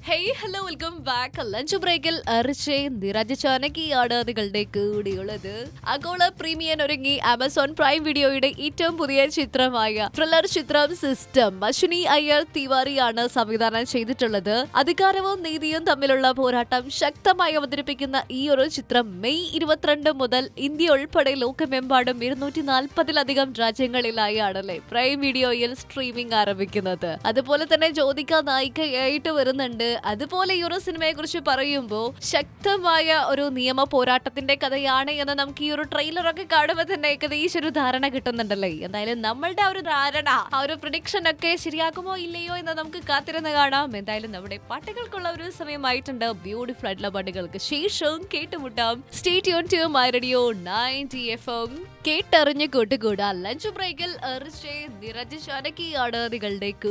hey hello welcome back lunch ബ്രേക്കിൽ അർച്ചേ നിരജ ചാനകിയാണ് നിങ്ങളുടെ കൂടിയുള്ളത് ആഗോള പ്രീമിയൻ ഒരുങ്ങി ആമസോൺ പ്രൈം വീഡിയോയുടെ ഏറ്റവും പുതിയ ചിത്രമായ ത്രില്ലർ ചിത്രം സിസ്റ്റം അശ്വിനി അയ്യർ തിവാരിയാണ് സംവിധാനം ചെയ്തിട്ടുള്ളത് അധികാരവും നീതിയും തമ്മിലുള്ള പോരാട്ടം ശക്തമായി അവതരിപ്പിക്കുന്ന ഈ ഒരു ചിത്രം മെയ് ഇരുപത്തിരണ്ട് മുതൽ ഇന്ത്യ ഉൾപ്പെടെ ലോകമെമ്പാടും ഇരുന്നൂറ്റി നാൽപ്പതിലധികം രാജ്യങ്ങളിലായാണല്ലേ പ്രൈം വീഡിയോയിൽ സ്ട്രീമിംഗ് ആരംഭിക്കുന്നത് അതുപോലെ തന്നെ ജ്യോതിക നായികയായിട്ട് വരുന്നുണ്ട് അതുപോലെ ഈ ഒരു സിനിമയെ കുറിച്ച് പറയുമ്പോൾ ശക്തമായ ഒരു നിയമ പോരാട്ടത്തിന്റെ കഥയാണ് എന്ന് നമുക്ക് ഈ ഒരു ട്രെയിലറൊക്കെ കാണുമ്പോൾ തന്നെ ഏകദേശം ഒരു ധാരണ കിട്ടുന്നുണ്ടല്ലേ എന്തായാലും നമ്മളുടെ ആ ഒരു ധാരണ ആ ഒരു പ്രഡിക്ഷൻ ഒക്കെ ശരിയാകുമോ ഇല്ലയോ എന്ന് നമുക്ക് കാത്തിരുന്ന് കാണാം എന്തായാലും നമ്മുടെ പാട്ടുകൾക്കുള്ള ഒരു സമയമായിട്ടുണ്ട് ബ്യൂട്ടിഫുൾ ആയിട്ടുള്ള പാട്ടുകൾക്ക് ശേഷം കേട്ടുമുട്ടാം സ്റ്റേറ്റ് യൂൺ to my radio ninety F M കേട്ടറിഞ്ഞ് കൂട്ടുകൂടാ ലഞ്ച് ബ്രേക്കിൽ എറിച്ച് നിരജ് ശാനകിയാണ് നിങ്ങളുടെ